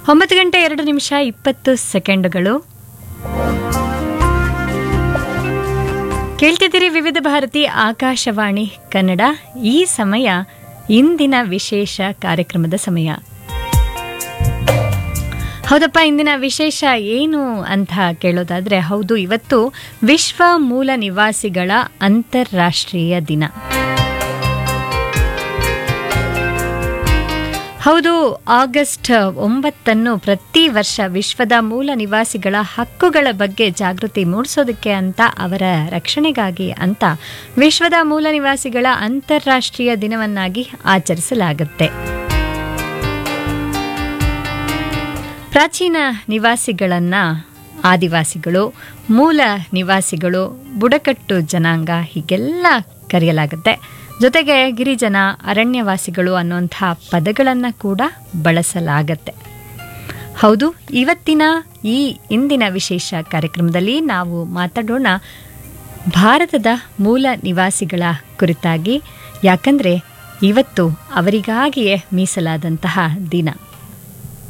ಒಂಬತ್ತು ಗಂಟೆ ಎರಡು ನಿಮಿಷ ಇಪ್ಪತ್ತು ಸೆಕೆಂಡುಗಳು ಕೇಳ್ತಿದ್ದೀರಿ ವಿವಿಧ ಭಾರತಿ ಆಕಾಶವಾಣಿ ಕನ್ನಡ ಈ ಸಮಯ ಇಂದಿನ ವಿಶೇಷ ಕಾರ್ಯಕ್ರಮದ ಸಮಯ ಹೌದಪ್ಪ ಇಂದಿನ ವಿಶೇಷ ಏನು ಅಂತ ಕೇಳೋದಾದ್ರೆ ಹೌದು ಇವತ್ತು ವಿಶ್ವ ಮೂಲ ನಿವಾಸಿಗಳ ಅಂತಾರಾಷ್ಟ್ರೀಯ ದಿನ ಹೌದು ಆಗಸ್ಟ್ ಒಂಬತ್ತನ್ನು ಪ್ರತಿ ವರ್ಷ ವಿಶ್ವದ ಮೂಲ ನಿವಾಸಿಗಳ ಹಕ್ಕುಗಳ ಬಗ್ಗೆ ಜಾಗೃತಿ ಮೂಡಿಸೋದಕ್ಕೆ ಅಂತ ಅವರ ರಕ್ಷಣೆಗಾಗಿ ಅಂತ ವಿಶ್ವದ ಮೂಲ ನಿವಾಸಿಗಳ ಅಂತಾರಾಷ್ಟ್ರೀಯ ದಿನವನ್ನಾಗಿ ಆಚರಿಸಲಾಗುತ್ತೆ ಪ್ರಾಚೀನ ನಿವಾಸಿಗಳನ್ನ ಆದಿವಾಸಿಗಳು ಮೂಲ ನಿವಾಸಿಗಳು ಬುಡಕಟ್ಟು ಜನಾಂಗ ಹೀಗೆಲ್ಲ ಕರೆಯಲಾಗುತ್ತೆ ಜೊತೆಗೆ ಗಿರಿಜನ ಅರಣ್ಯವಾಸಿಗಳು ಅನ್ನುವಂಥ ಪದಗಳನ್ನು ಕೂಡ ಬಳಸಲಾಗತ್ತೆ ಹೌದು ಇವತ್ತಿನ ಈ ಇಂದಿನ ವಿಶೇಷ ಕಾರ್ಯಕ್ರಮದಲ್ಲಿ ನಾವು ಮಾತಾಡೋಣ ಭಾರತದ ಮೂಲ ನಿವಾಸಿಗಳ ಕುರಿತಾಗಿ ಯಾಕಂದರೆ ಇವತ್ತು ಅವರಿಗಾಗಿಯೇ ಮೀಸಲಾದಂತಹ ದಿನ